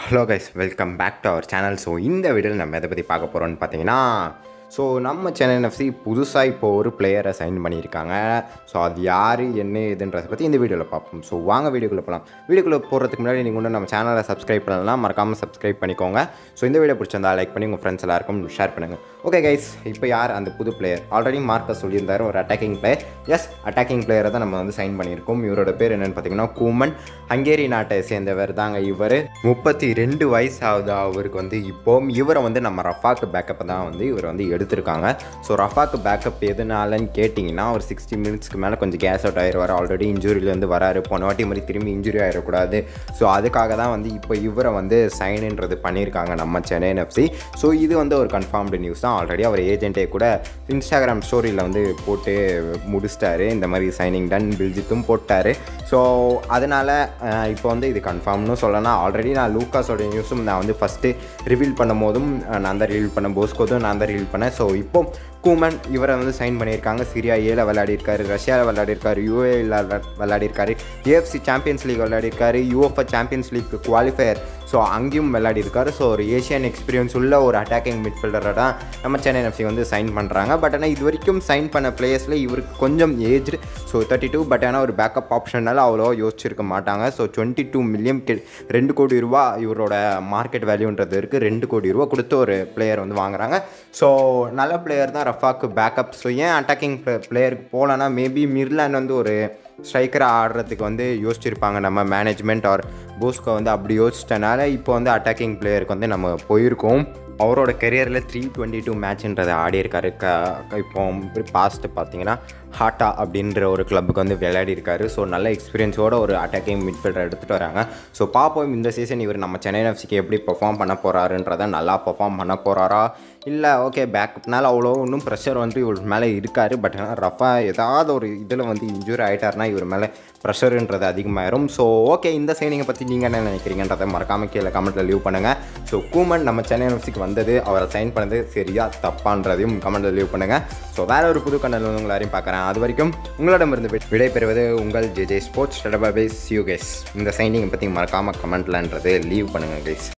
hello guys welcome back to our channel so இந்த வீடியோவில் நம்ம எதை பற்றி பார்க்க போகிறோம்னு பார்த்தீங்கன்னா ஸோ நம்ம சென்னை எஃப்சி புதுசாக இப்போ ஒரு பிளேயரை சைன் பண்ணியிருக்காங்க ஸோ அது யார் என்ன ஏதுன்றதை பற்றி இந்த வீடியோவில் பார்ப்போம் ஸோ வாங்க வீடியோக்குள்ளே போகலாம் வீடியோக்குள்ளே போகிறதுக்கு முன்னாடி நீங்கள் இன்னும் நம்ம சேனலை சப்ஸ்கிரைப் பண்ணலாம் மறக்காமல் சப்ஸ்கிரைப் பண்ணிக்கோங்க ஸோ இந்த வீடியோ பிடிச்சிருந்தா லைக் பண்ணி உங்கள் ஃப்ரெண்ட்ஸ் எல்லாருக்கும் ஷேர் பண்ணுங்கள் ஓகே கைஸ் இப்போ யார் அந்த புது பிளேயர் ஆல்ரெடி மார்க்கஸ் சொல்லியிருந்தார் ஒரு அட்டாக்கிங் பிளேயர் எஸ் அட்டாக்கிங் பிளேயரை தான் நம்ம வந்து சைன் பண்ணியிருக்கோம் இவரோட பேர் என்னென்னு பார்த்தீங்கன்னா கூமன் ஹங்கேரி நாட்டை சேர்ந்தவர் தாங்க இவர் முப்பத்தி ரெண்டு வயசு ஆகுது அவருக்கு வந்து இப்போ இவரை வந்து நம்ம ரஃபாக்கு பேக்கப் தான் வந்து இவர் வந்து எடுத்திருக்காங்க ஸோ ரஃபாக்கு பேக்கப் எதுனாலன்னு கேட்டிங்கன்னா ஒரு சிக்ஸ்டி மினிட்ஸ்க்கு மேலே கொஞ்சம் கேஸ் அவுட் ஆயிடுவார் ஆல்ரெடி இன்ஜுரியிலேருந்து வராரு போன வாட்டி மாதிரி திரும்பி இன்ஜுரி ஆகிடக்கூடாது ஸோ அதுக்காக தான் வந்து இப்போ இவரை வந்து சைனுன்றது பண்ணியிருக்காங்க நம்ம சென்னை எஃப்சி ஸோ இது வந்து ஒரு கன்ஃபார்ம்டு நியூஸ் தான் ஆல்ரெடி அவர் ஏஜென்ட்டே கூட இன்ஸ்டாகிராம் ஸ்டோரியில் வந்து போட்டு முடிச்சிட்டாரு இந்த மாதிரி சைனிங் டன் பில்ஜித்தும் போட்டார் ஸோ அதனால் இப்போ வந்து இது கன்ஃபார்ம்னு சொல்லலாம் ஆல்ரெடி நான் லூக்காஸோட நியூஸும் நான் வந்து ஃபஸ்ட்டு ரிவீல் பண்ணும் போதும் அஹ், நான் தான் ரிவீல் பண்ணேன் போஸ்கோதும் நான் தான் ரிவீல் பண்ணேன் ஸோ இப்போ கூமன் இவரை வந்து சைன் பண்ணியிருக்காங்க சிரியா ஏல விளையாடிருக்காரு ரஷ்யாவில் விளையாடிருக்காரு யூஏயில் விளையாடிருக்காரு ஏஎஃப்சி சாம்பியன்ஸ் லீக் விளையாடிருக்காரு UEFA champions league qualifier so அங்கேயும் விளையாடிருக்காரு ஸோ ஒரு ஏஷியன் எக்ஸ்பீரியன்ஸ் உள்ள ஒரு அட்டாக்கிங் மிட்ஃபீல்டரை தான் நம்ம சென்னை எஃப்சி வந்து சைன் பண்ணுறாங்க பட் ஆனால் இது வரைக்கும் சைன் பண்ண பிளேயர்ஸில் இவருக்கு கொஞ்சம் aged so thirty two but ஆனால் ஒரு பேக்கப் ஆப்ஷனால அவ்வளோ யோசிச்சிருக்க மாட்டாங்க ஸோ டுவெண்ட்டி டூ மில்லியன் ரெண்டு கோடி ரூபா இவரோட மார்க்கெட் வேல்யூன்றது இருக்குது ரெண்டு கோடி ரூபா கொடுத்து ஒரு பிளேயர் வந்து வாங்குறாங்க ஸோ நல்ல பிளேயர் தான் ரஃபாக்கு பேக்கப் ஸோ ஏன் அட்டாக்கிங் பிளேயருக்கு போகலன்னா மேபி மிர்லான் வந்து ஒரு ஸ்ட்ரைக்கராக ஆடுறதுக்கு வந்து யோசிச்சிருப்பாங்க நம்ம மேனேஜ்மெண்ட் ஆர் போஸ்கோ வந்து அப்படி யோசிச்சிட்டனால இப்போ வந்து அட்டாக்கிங் பிளேயருக்கு வந்து நம்ம போயிருக்கோம் அவரோட கெரியரில் த்ரீ டுவெண்ட்டி டூ மேட்ச்ன்றதை ஆடியிருக்காரு க இப்போ பாஸ்ட்டு பார்த்தீங்கன்னா ஹாட்டா அப்படின்ற ஒரு கிளப்புக்கு வந்து விளையாடிருக்காரு ஸோ நல்ல எக்ஸ்பீரியன்ஸோட ஒரு அட்டாக்கிங் மிட்ஃபீல்டர் எடுத்துகிட்டு வராங்க ஸோ பார்ப்போம் இந்த சீசன் இவர் நம்ம சென்னை எஃப்சிக்கு எப்படி பெர்ஃபார்ம் பண்ண போகிறாருன்றதை நல்லா பெர்ஃபார்ம் பண்ண போகிறாரா இல்லை ஓகே பேக்கப்னால அவ்வளோ ஒன்றும் ப்ரெஷர் வந்து இவர் மேலே இருக்கார் பட் ஆனால் ரஃபா ஏதாவது ஒரு இதில் வந்து இன்ஜூரி ஆகிட்டாருனா இவர் மேலே ப்ரெஷருன்றது அதிகமாயிரும் ஸோ ஓகே இந்த சைனிங்கை பற்றி நீங்கள் என்ன நினைக்கிறீங்கன்றதை மறக்காமல் கீழே கமெண்ட்டில் லீவ் பண்ணுங்கள் ஸோ கூமன் நம்ம சென்னை யூனிவர்சிட்டிக்கு வந்தது அவரை சைன் பண்ணது சரியா தப்பான்றதையும் கமெண்ட்டில் லீவ் பண்ணுங்கள் ஸோ வேற ஒரு புது கண்ணல் வந்து உங்களை யாரையும் பார்க்குறேன் அது வரைக்கும் உங்களிடமிருந்து வி- விடைபெறுவது உங்கள் J J sports database you guys இந்த சைனிங்கை பற்றி மறக்காமல் கமெண்ட்லன்றது லீவ் பண்ணுங்கள் கைஸ்